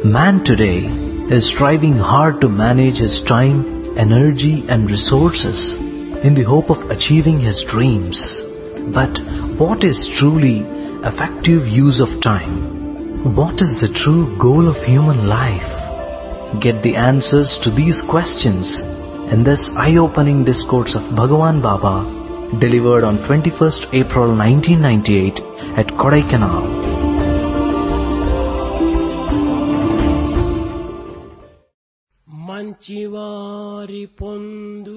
Man today is striving hard to manage his time, energy and resources in the hope of achieving his dreams. But what is truly effective use of time? What is the true goal of human life? Get the answers to these questions in this eye-opening discourse of Bhagavan Baba delivered on 21st April 1998 at Kodaikanal. మంచివారి పొందు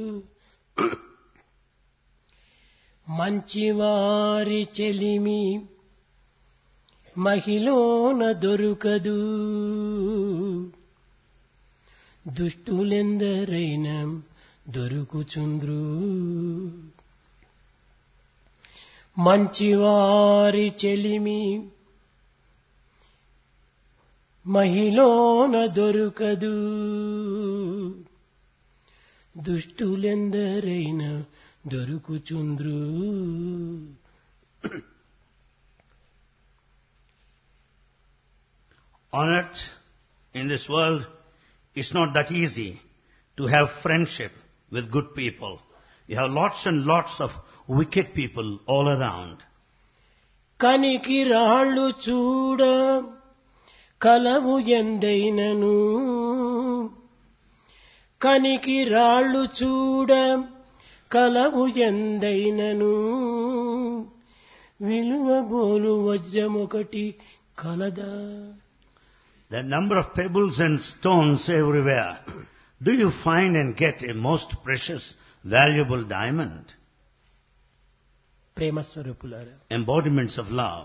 మంచివారి చెలిమి మహిళన దొరుకదు దుష్టులెందరైన దొరుకుచుంద్రు మంచివారి చెలిమి మహిళన దొరుకదు దుష్టులెందరైన దొరుకుచుంద్రు On earth, in this world, it's not that easy to have friendship with good people. You have lots and lots of wicked people all around. కనికి రాళ్ళు చూడ కలవు ఎందైనను కనికి రాళ్ళు చూడ కలవు ఎందైనను విలువ గోలు వజ్రమొకటి కలదా The number of pebbles and stones everywhere. Do you find and get a most precious, valuable diamond? ప్రేమ స్వరూపులారా Embodiments of love.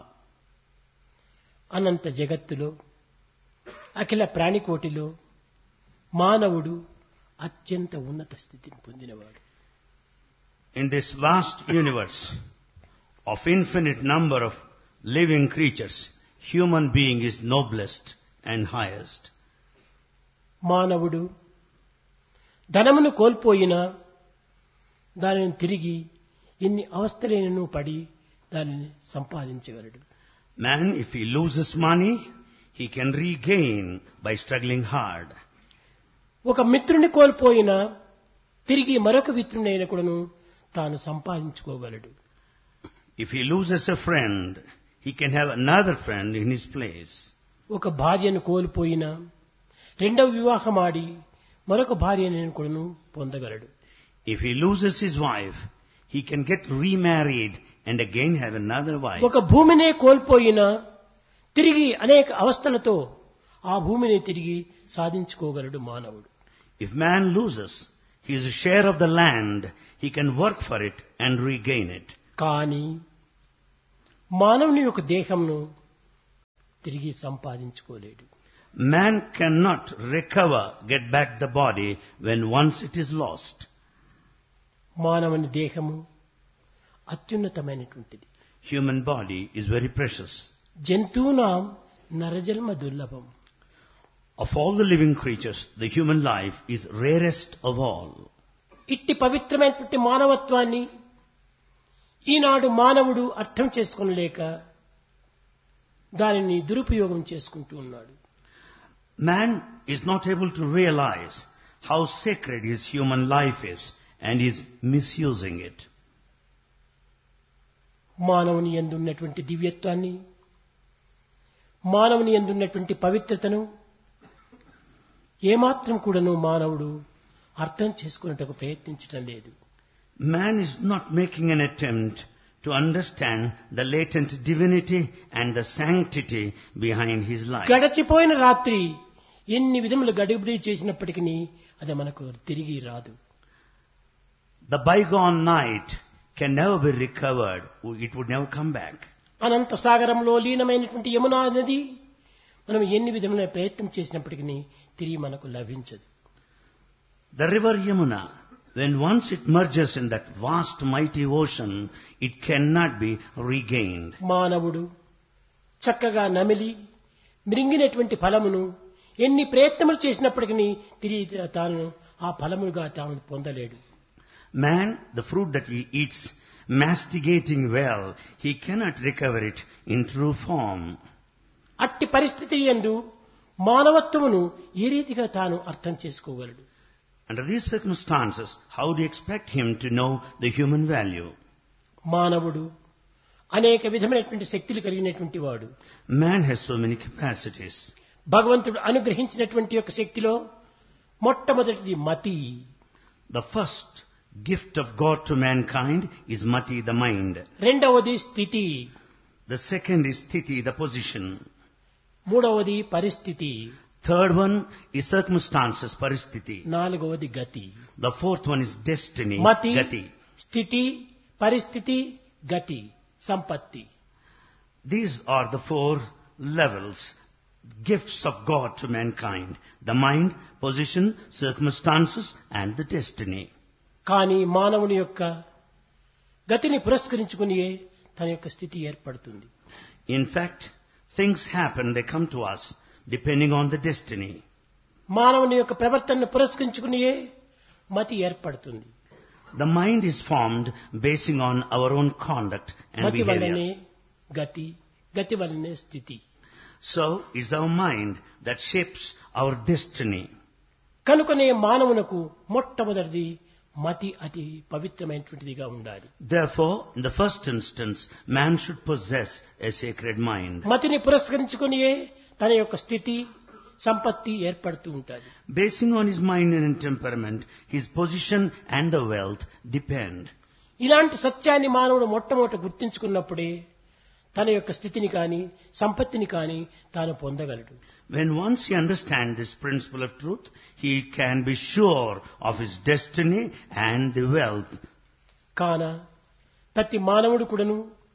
అనంత జగత్తులో అఖిల ప్రాణికోటిలో మానవుడు అత్యంత ఉన్నత స్థితిని పొందినవాడు In this vast universe of infinite number of living creatures, human being is noblest and highest. మానవుడు ధనమును కోల్పోయినా దానిని తిరిగి ఎన్ని అవస్థలైనను పడి దానిని సంపాదించగలడు Man, if he loses money, he can regain by struggling hard. ఒక మిత్రుని కోల్పోయినా తిరిగి మరొక మిత్రునైన కూడాను తాను సంపాదించుకోగలడు If he loses a friend, he can have another friend in his place. ఒక భార్యను కోల్పోయినా రెండవ వివాహం ఆడి మరొక భార్యనైన కూడాను పొందగలడు If he loses his wife, he can get remarried and again have another wife. ఒక భూమినే కోల్పోయినా తిరిగి అనేక అవస్థలతో ఆ భూమిని తిరిగి సాధించుకోగలడు మానవుడు If man loses his share of the land, he can work for it and regain it. కానీ మానవుని యొక్క దేహంను తిరిగి సంపాదించుకోలేడు Man cannot recover, get back the body when once it is lost. మానవుని దేహము అత్యున్నతమైనటువంటిది Human body is very precious. జంతువునాం నరజన్మ దుర్లభం Of all the living creatures, the human life is rarest of all. ఇట్టి పవిత్రమైనటువంటి మానవత్వాన్ని ఈనాడు మానవుడు అర్థం చేసుకోలేక దానిని దురుపయోగం చేసుకుంటూ ఉన్నాడు Man is not able to realize how sacred his human life is and is misusing it. మానవుని ఎందున్నటువంటి దివ్యత్వాన్ని మానవుని ఎందున్నటువంటి పవిత్రతను ఏమాత్రం కూడాను మానవుడు అర్థం చేసుకున్నట్టుకు ప్రయత్నించటం లేదు Man is not making an attempt to understand the latent divinity and the sanctity behind his life. గడచిపోయిన రాత్రి ఎన్ని విధములు గడిబిడి చేసినప్పటికీ అది మనకు తిరిగి రాదు The bygone night can never be recovered. It would never come back. అనంత సాగరంలో లీనమైనటువంటి యమునా నది మనం ఎన్ని విధముల ప్రయత్నం చేసినప్పటికీ తిరిగి మనకు లభించదు The river Yamuna, when once it merges in that vast mighty ocean, it cannot be regained. మానవుడు చక్కగా నమిలి మృంగినటువంటి ఫలమును ఎన్ని ప్రయత్నములు చేసినప్పటికీ తిరిగి తాను ఆ ఫలముగా తాను పొందలేడు Man, the fruit that he eats, masticating well, he cannot recover it in true form. అట్టి పరిస్థితి ఎందు మానవత్వమును ఏ రీతిగా తాను అర్థం చేసుకోగలడు Under these circumstances, how do you expect him to know the human value? మానవుడు అనేక విధమైనటువంటి శక్తులు కలిగినటువంటి వాడు Man has so many capacities. భగవంతుడు అనుగ్రహించినటువంటి యొక్క శక్తిలో మొట్టమొదటిది మతి The first gift of God to mankind is mati, the mind. రెండవది స్థితి The second is sthiti, the position. మూడవది పరిస్థితి Third one is circumstances, paristhiti. నాలుగవది గతి The fourth one is destiny, మతి gati. స్థితి పరిస్థితి గతి సంపత్తి These are the four levels, gifts of God to mankind. The mind, position, circumstances and the destiny. కానీ మానవుని యొక్క గతిని పురస్కరించుకుని తన యొక్క స్థితి ఏర్పడుతుంది In fact, things happen, they come to us depending on the destiny. మానవుని యొక్క ప్రవర్తనను పురస్కరించుకుని మతి ఏర్పడుతుంది The mind is formed basing on our own conduct and మతి వల్లనే behavior. గతి గతి వల్లనే స్థితి So it's our mind that shapes our destiny. కనుకనే మానవునకు మొట్టమొదటిది మతి అతి పవిత్రమైనటువంటిదిగా ఉండాలి Therefore, in the first instance, man should possess a sacred mind. మతిని పురస్కరించుకుని తన యొక్క స్థితి సంపత్తి ఏర్పడుతూ ఉంటుంది Basing on his mind and temperament, his position and the wealth depend. ఇలాంటి సత్యాన్ని మానవుడు మొట్టమొదట గుర్తించుకున్నప్పుడే తన యొక్క స్థితిని కాని సంపత్తిని కాని తాను పొందగలడు When once he understands this principle of truth, he can be sure of his destiny and the wealth. కాన ప్రతి మానవుడు కూడాను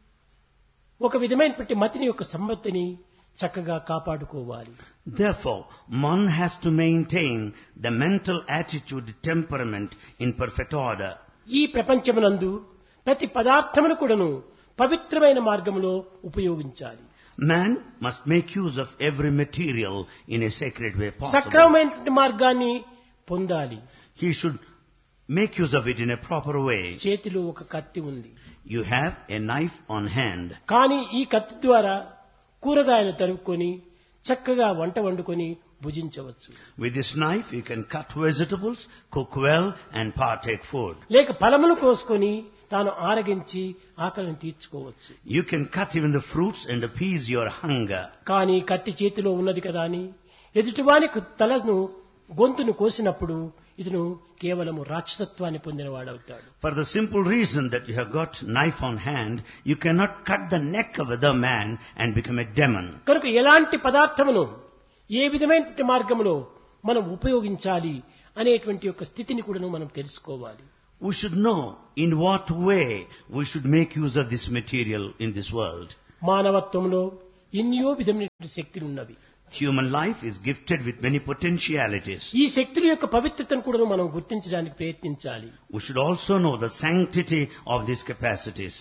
ఒక విధమైనటువంటి మతిని యొక్క సంపత్తిని చక్కగా కాపాడుకోవాలి Therefore, one has to maintain the mental attitude, temperament in perfect order. ఈ ప్రపంచమునందు ప్రతి పదార్థమును కూడాను పవిత్రమైన మార్గంలో ఉపయోగించాలి Man must make use of every material in a sacred way possible. సక్రమమైనటువంటి మార్గాన్ని పొందాలి He should make use of it in a proper way. చేతిలో ఒక కత్తి ఉంది You have a knife on hand. కానీ ఈ కత్తి ద్వారా కూరగాయలు తరుక్కొని చక్కగా వంట వండుకొని భుజించవచ్చు With this knife, you can cut vegetables, cook well, and partake food. లేక ఫలములు కోసుకొని తాను ఆరగించి ఆకలిని తీర్చుకోవచ్చు You can cut even the fruits and appease your hunger. కానీ కత్తి చేతిలో ఉన్నది కదా అని ఎదుటివానికి తలను గొంతును కోసినప్పుడు ఇతను కేవలము రాక్షసత్వాన్ని పొందినవాడవుతాడు For the simple reason that you have got knife on hand, you cannot cut the neck of other man and become a demon. కనుక ఎలాంటి పదార్థమును ఏ విధమైనటువంటి మార్గంలో మనం ఉపయోగించాలి అనేటువంటి యొక్క స్థితిని కూడా మనం తెలుసుకోవాలి We should know in what way we should make use of this material in this world. మానవత్వంలో ఎన్నో విధమైనటువంటి శక్తులు ఉన్నవి Human life is gifted with many potentialities. ఈ శక్తుల యొక్క పవిత్రతను కూడా మనం గుర్తించడానికి ప్రయత్నించాలి We should also know the sanctity of these capacities.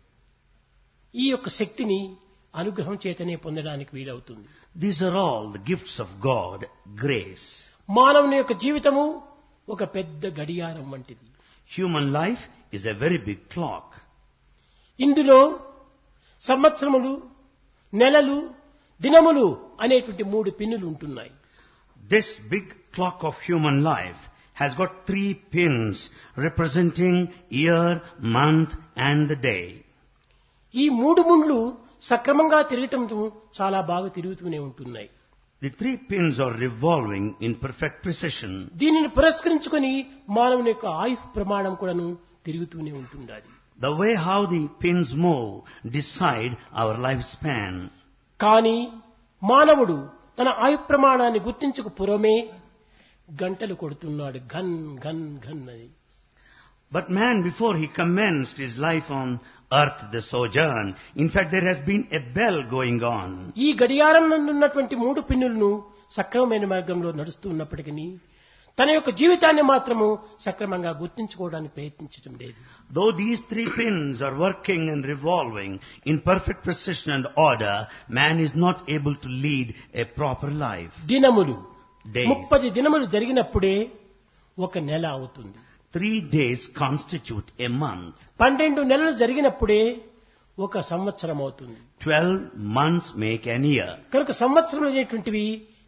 ఈ యొక్క శక్తిని అనుగ్రహం చేతనే పొందడానికి వీలవుతుంది These are all the gifts of God, grace. మానవుని యొక్క జీవితము ఒక పెద్ద గడియారం వంటిది Human life is a very big clock. ఇందులో సంవత్సరములు నెలలు దినములు అనేటువంటి మూడు పిన్నులు ఉంటున్నాయి This big clock of human life has got three pins representing year, month and the day. ఈ మూడు ముండ్లు సక్రమంగా తిరగటంతో చాలా బాగా తిరుగుతూనే ఉంటున్నాయి The three pins are revolving in perfect precision. దీనిని పురస్కరించుకొని మానవుని యొక్క ఆయుష్ ప్రమాణం కూడాను తిరుగుతూనే ఉంటుండాలి The way how the pins move decide our lifespan. కానీ మానవుడు తన ఆయు ప్రమాణాన్ని గుర్తించక పురమే గంటలు కొడుతున్నాడు ఘన్ ఘన్ ఘన్ అని But man, before he commenced his life on earth, the sojourn, in fact there has been a bell going on. ఈ గడియారం నందున్నటువంటి మూడు పిన్నులను సక్రమమైన మార్గంలో నడుస్తూ ఉన్నప్పటికీ తన యొక్క జీవితాన్ని మాత్రము సక్రమంగా గుర్తించుకోవడానికి ప్రయత్నించడం లేదు Though these three pins are working and revolving in perfect precision and order, man is not able to lead a proper life. దినములు Days. ముప్పది దినములు జరిగినప్పుడే ఒక నెల అవుతుంది Three days constitute a month. పన్నెండు నెలలు జరిగినప్పుడే ఒక సంవత్సరం అవుతుంది Twelve months make an year. కనుక సంవత్సరం అనేటువంటివి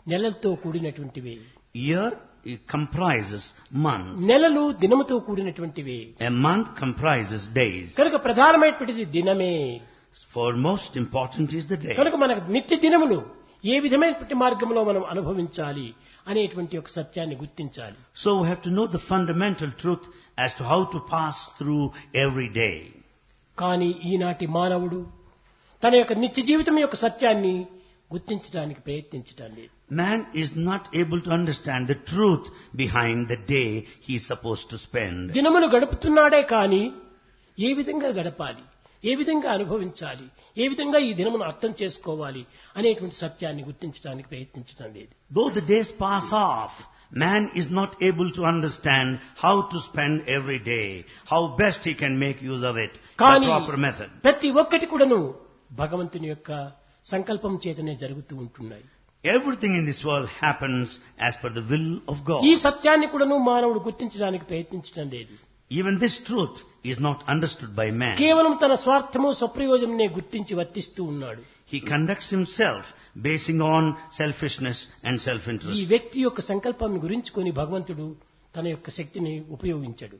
నెలలతో కూడినటువంటివే Year it comprises months. నెలలు దినముతో కూడినటువంటివే A month comprises days. కనుక ప్రధానమైనటువంటిది దినమే For most important is the day. కనుక మనకు నిత్య దినములు ఏ విధమైనటువంటి మార్గంలో మనం అనుభవించాలి అనేటువంటి ఒక సత్యాన్ని గుర్తించాలి So we have to know the fundamental truth as to how to pass through every day. కానీ ఈనాటి మానవుడు తన యొక్క నిత్య జీవితం యొక్క సత్యాన్ని గుర్తించడానికి ప్రయత్నించటం లేదు Man is not able to understand the truth behind the day he is supposed to spend. దినములు గడుపుతున్నాడే కానీ ఏ విధంగా గడపాలి ఏ విధంగా అనుభవించాలి ఏ విధంగా ఈ దినమును అర్థం చేసుకోవాలి అనేటువంటి సత్యాన్ని గుర్తించడానికి ప్రయత్నించడం లేదు Though the days pass off, man is not able to understand how to spend every day, how best he can make use of it, the కానీ proper method. ప్రతి ఒక్కటి కూడాను భగవంతుని యొక్క సంకల్పం చేతనే జరుగుతూ ఉంటున్నాయి Everything in this world happens as per the will of God. ఈ సత్యాన్ని కూడాను మానవుడు గుర్తించడానికి ప్రయత్నించడం లేదు Even this truth is not understood by man. కేవలం తన స్వార్థము స్వప్రయోజననే గుర్తించి వర్తిస్తూ ఉన్నాడు He conducts himself basing on selfishness and ఈ self-interest. వ్యక్తి యొక్క సంకల్పం గురించుకొని భగవంతుడు తన యొక్క శక్తిని ఉపయోగించడు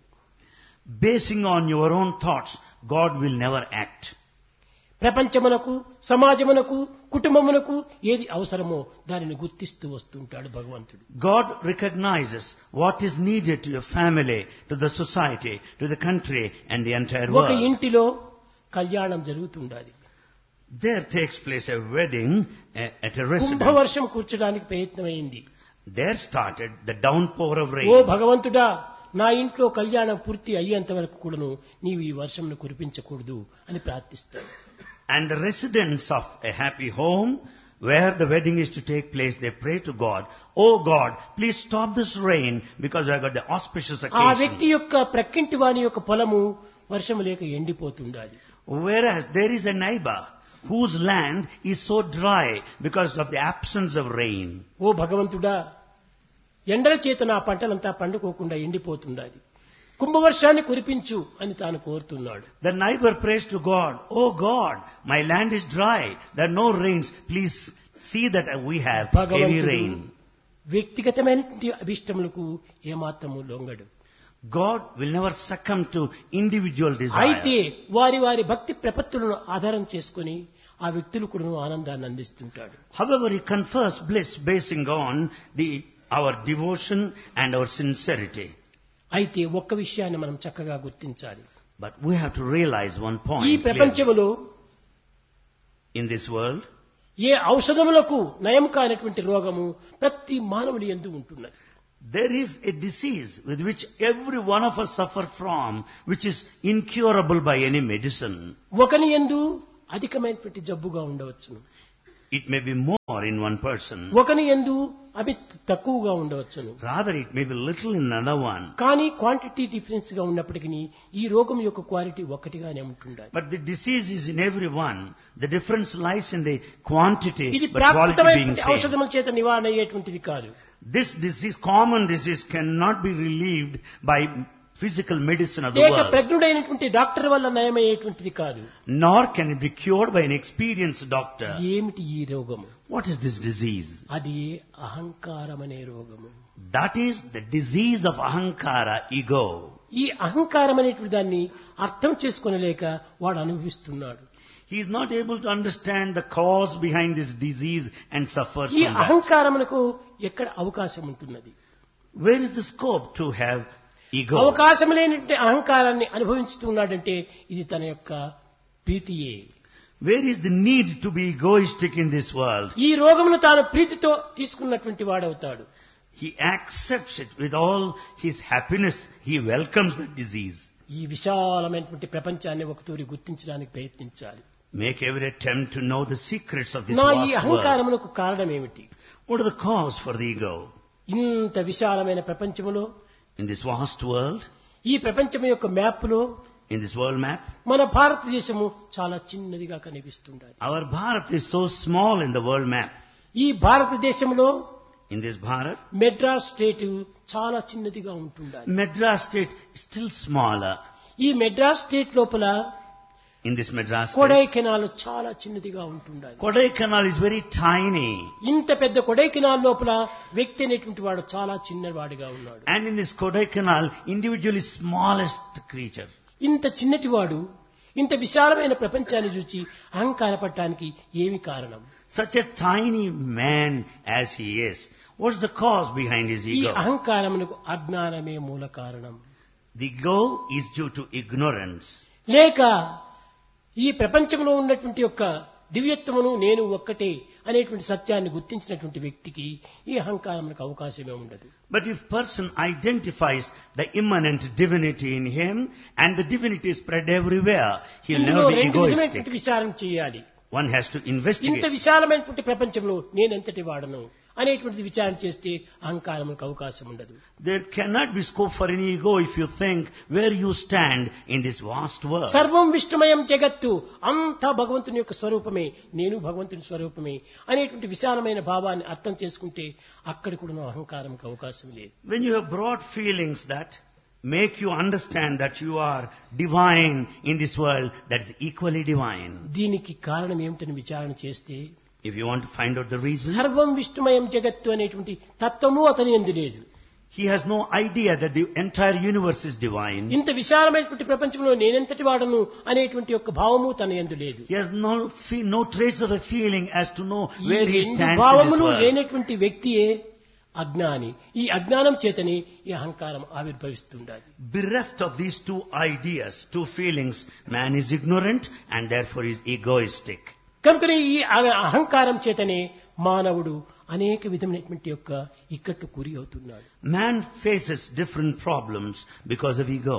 Basing on your own thoughts, God will never act. ప్రపంచమునకు సమాజమునకు కుటుంబమునకు ఏది అవసరమో దానిని గుర్తిస్తూ వస్తుంటాడు భగవంతుడు God recognizes what is needed to your family, to the society, to the country and the entire ఒక world. ఇంటిలో కళ్యాణం జరుగుతుండాలి There takes place a wedding eh, at a residence. కుంభవర్షం కూర్చడానికి ప్రయత్నమైంది There started the downpour of oh rain. భగవంతుడా నా ఇంట్లో కళ్యాణం పూర్తి అయ్యేంత వరకు కూడాను నీవు ఈ వర్షంను కురిపించకూడదు అని ప్రార్థిస్తాడు And the residents of a happy home, where the wedding is to take place, they pray to God, Oh God, please stop this rain because I got the auspicious ఆ వ్యక్తి occasion. యొక్క ప్రక్కింటి వాని యొక్క పొలము వర్షము లేక ఎండిపోతుండాలి Whereas there is a neighbor whose land is so dry because of the absence of rain. ఓ భగవంతుడా ఎండల చేత నా పంటలంతా పండుకోకుండా ఎండిపోతుండాలి కుంభవర్షాన్ని కురిపించు అని తాను కోరుతున్నాడు The neighbor prays to God, Oh God, my land is dry, there are no rains, please see that we have heavy భగవంతుడు rain. వ్యక్తిగతమైనటువంటి అభిష్టములకు ఏమాత్రము లొంగడు God will never succumb to individual అయితే desire. వారి వారి భక్తి ప్రపత్తులను ఆధారం చేసుకుని ఆ వ్యక్తులు కూడా ఆనందాన్ని అందిస్తుంటాడు However, he confers bliss basing on the, our devotion and our sincerity. అయితే ఒక్క విషయాన్ని మనం చక్కగా గుర్తించాలి But we have to realize one ఈ point clearly. ప్రపంచములో in this world. ఏ ఔషధములకు నయం కానటువంటి రోగము ప్రతి మానవుని ఎందు ఉంటున్నది There is a disease with which every one of us suffer from, which is incurable by any medicine. ఒకని ఎందు అధికమైనటువంటి జబ్బుగా ఉండవచ్చును It may be more in one person. ఒకని ఎందు అవి తక్కువగా ఉండవచ్చును Rather, it may be little in another one. కానీ క్వాంటిటీ డిఫరెన్స్ గా ఉన్నప్పటికీ ఈ రోగం యొక్క క్వాలిటీ ఒక్కటిగానే ఉంటుండాలి But the disease is in everyone. The difference lies in the quantity, ఇది but quality being ప్రాప్తమైనటువంటి same. ఔషధముల చేత నివారణ అయ్యేటువంటిది కాదు This disease, common disease, cannot be relieved by physical medicine of the లేక world. ప్రజ్ఞుడైనటువంటి డాక్టర్ వల్ల నయమయ్యేటువంటిది కాదు Nor can it be cured by an experienced doctor. ఏమిటి ఈ రోగము What is this disease? అది అహంకారం అనే రోగము That is the disease of ahankara, ego. ఈ అహంకారం అనేటువంటి దాన్ని అర్థం చేసుకొనలేక వాడు అనుభవిస్తున్నాడు He is not able to understand the cause behind this disease and suffers ఈ from that. అహంకారమునకు ఎక్కడ అవకాశం ఉంటున్నది Where is the scope to have ego? అవకాశం లేనటువంటి అహంకారాన్ని అనుభవించుతున్నాడంటే ఇది తన యొక్క ప్రీతియే Where is the need to be egoistic in this world? ఈ రోగమును తాను ప్రీతితో తీసుకున్నటువంటి వాడవుతాడు He accepts it with all his happiness. He welcomes the disease. ఈ విశాలమైనటువంటి ప్రపంచాన్ని ఒక తూరి గుర్తించడానికి ప్రయత్నించాలి Make every attempt to know the secrets of this నా ఈ vast world. అహంకారమునకు కారణం ఏమిటి What are the cause for the ego? ఇంత విశాలమైన ప్రపంచములో In this vast world, ఈ ప్రపంచం యొక్క మ్యాప్లో in this world map, మన భారతదేశము చాలా చిన్నదిగా కనిపిస్తుండాలి our Bharat is so small in the world map. ఈ భారతదేశంలో In this Bharat, Madras state చాలా చిన్నదిగా ఉంటుండాలి Madras state is still smaller. ఈ మెడ్రాస్ స్టేట్ లోపల in this Madras state. Kodaikanal చాలా చిన్నదిగా ఉంటుండాలి Kodaikanal is very tiny. ఇంత పెద్ద కొడైకెనాల్ లోపల వ్యక్తి అనేటువంటి వాడు చాలా చిన్నవాడిగా ఉన్నాడు And in this Kodaikanal, individual is smallest creature. ఇంత చిన్నటివాడు ఇంత విశాలమైన ప్రపంచాన్ని చూచి అహంకారపడటానికి ఏమి కారణం Such a tiny man as he is. What's the cause behind his ఈ ego? అహంకారమునకు అజ్ఞానమే మూల కారణం The ego is due to ignorance. లేక ఈ ప్రపంచంలో ఉన్నటువంటి యొక్క దివ్యత్వమును నేను ఒక్కటే అనేటువంటి సత్యాన్ని గుర్తించినటువంటి వ్యక్తికి ఈ అహంకారమునకు అవకాశమే ఉండదు But if person identifies the immanent divinity in him and the divinity is spread everywhere, he'll ఇందులో never be రెండు egoistic. విధమైనటువంటి విచారం చేయాలి One has to ఇంత investigate. విశాలమైనటువంటి ప్రపంచంలో నేనెంతటి వాడను అనేటువంటిది విచారణ చేస్తే అహంకారములకు అవకాశం ఉండదు There cannot be scope for any ego if you think where you stand in this vast world. సర్వం విష్ణుమయం జగత్తు అంతా భగవంతుని యొక్క స్వరూపమే నేను భగవంతుని స్వరూపమే అనేటువంటి విశాలమైన భావాన్ని అర్థం చేసుకుంటే అక్కడ కూడా అహంకారంకి అవకాశం లేదు When you have broad feelings that make you understand that you are divine in this world, that is equally divine. దీనికి కారణం ఏమిటని విచారణ చేస్తే If you want to find out the reason, సర్వం విష్ణుమయం జగత్తు అనేటువంటి తత్వము అతని ఎందు లేదు he has no idea that the entire universe is divine. ఇంత విశాలమైనటువంటి ప్రపంచంలో నేనెంతటి వాడను అనేటువంటి యొక్క భావము తన ఎందు లేదు He has no, fe- no trace of a feeling as to know ఈ where he రెండు stands in this భావములు world. లేనటువంటి వ్యక్తియే అజ్ఞాని ఈ అజ్ఞానం చేతని ఈ అహంకారం ఆవిర్భవిస్తుండాలి Bereft of these two ideas, two feelings, man is ignorant and therefore is egoistic. కనుకనే ఈ అ- అహంకారం చేతనే మానవుడు అనేక విధమైనటువంటి యొక్క ఇక్కట్టు గురి అవుతున్నాడు Man faces different problems because of ego.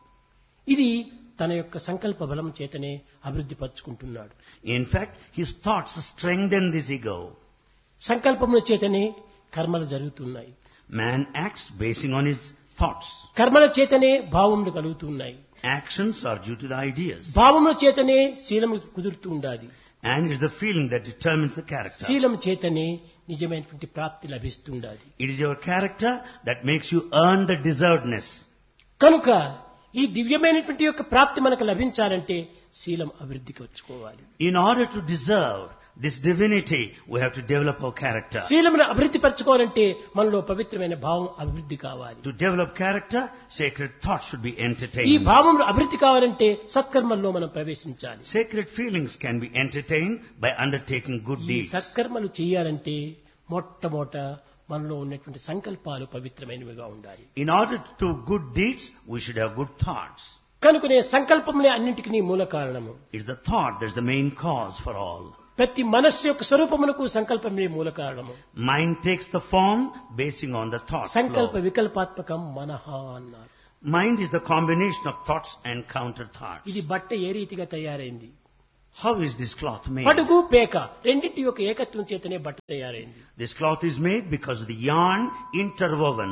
ఇది తన యొక్క సంకల్ప బలం చేతనే అభివృద్ధి పరుచుకుంటున్నాడు In fact, his thoughts strengthen this ego. సంకల్పముల చేతనే కర్మలు జరుగుతున్నాయి Man acts basing on his thoughts. కర్మల చేతనే భావములు కలుగుతున్నాయి Actions are due to the ideas. భావముల చేతనే శీలము కుదురుతూ ఉండాలి And it's the feeling that determines the character. శీలం చేతనే నిజమైనటువంటి ప్రాప్తి లభిస్తుండాలి It is your character that makes you earn the deservedness. కనుక ఈ దివ్యమైనటువంటి యొక్క ప్రాప్తి మనకు లభించాలంటే శీలం అభివృద్ధికి వచ్చుకోవాలి In order to deserve this divinity, we have to develop our character. శీలమును అభివృద్ధి పరచుకోవాలంటే మనలో పవిత్రమైన భావం అభివృద్ధి కావాలి To develop character, sacred thoughts should be ఈ entertained. భావములు అభివృద్ధి కావాలంటే సత్కర్మల్లో మనం ప్రవేశించాలి Sacred feelings can be entertained by undertaking good ఈ deeds. సత్కర్మలు చేయాలంటే మొట్టమొదట మనలో ఉన్నటువంటి సంకల్పాలు పవిత్రమైనవిగా ఉండాలి In order to do good deeds, we should have good thoughts. కనుకనే సంకల్పములే అన్నింటికి మూల కారణము It's the thought that's the main cause for all. ప్రతి మనస్సు యొక్క స్వరూపమునకు సంకల్పమే మూల కారణము Mind takes the form basing on the thought. సంకల్ప flow. వికల్పాత్మకం మనహ అన్నారు Mind is the combination of thoughts and counter thoughts. ఇది బట్ట ఏ రీతిగా తయారైంది How is this cloth made? పడుగు పేక రెండింటి యొక్క ఏకత్వం చేతనే బట్ట తయారైంది This cloth is made because of the yarn interwoven.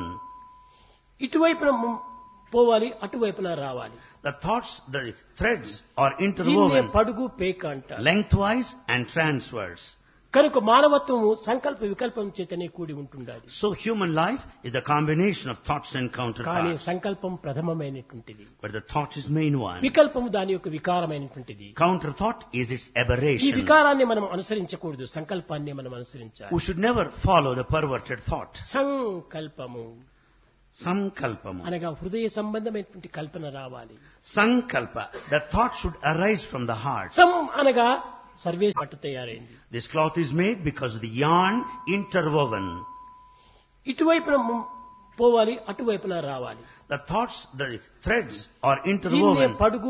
ఇటువైపున ము- పోవాలి అటువైపున రావాలి The thoughts, the threads are దీన్నే interwoven పడుగు పేక అంటారు lengthwise and transverse. కనుక మానవత్వము సంకల్ప వికల్పం చేతనే కూడి ఉంటుండాలి So human life is the combination of thoughts and counter కానీ thoughts. సంకల్పం ప్రథమమైనటువంటిది But the thought is main one. వికల్పము దాని యొక్క వికారమైనటువంటిది Counter thought is its ఈ aberration. వికారాన్ని మనం అనుసరించకూడదు సంకల్పాన్ని మనం అనుసరించాలి We should never follow the perverted thought. సంకల్పము Sankalpamu. అనగా హృదయ సంబంధమైనటువంటి కల్పన రావాలి Sankalpa. The thought should arise from the heart. సం అనగా సర్వే పట్టు తయారైంది This cloth is made because of the yarn interwoven. ఇటువైపున ము- పోవాలి అటువైపున రావాలి The thoughts, the threads are దీన్నే interwoven పడుగు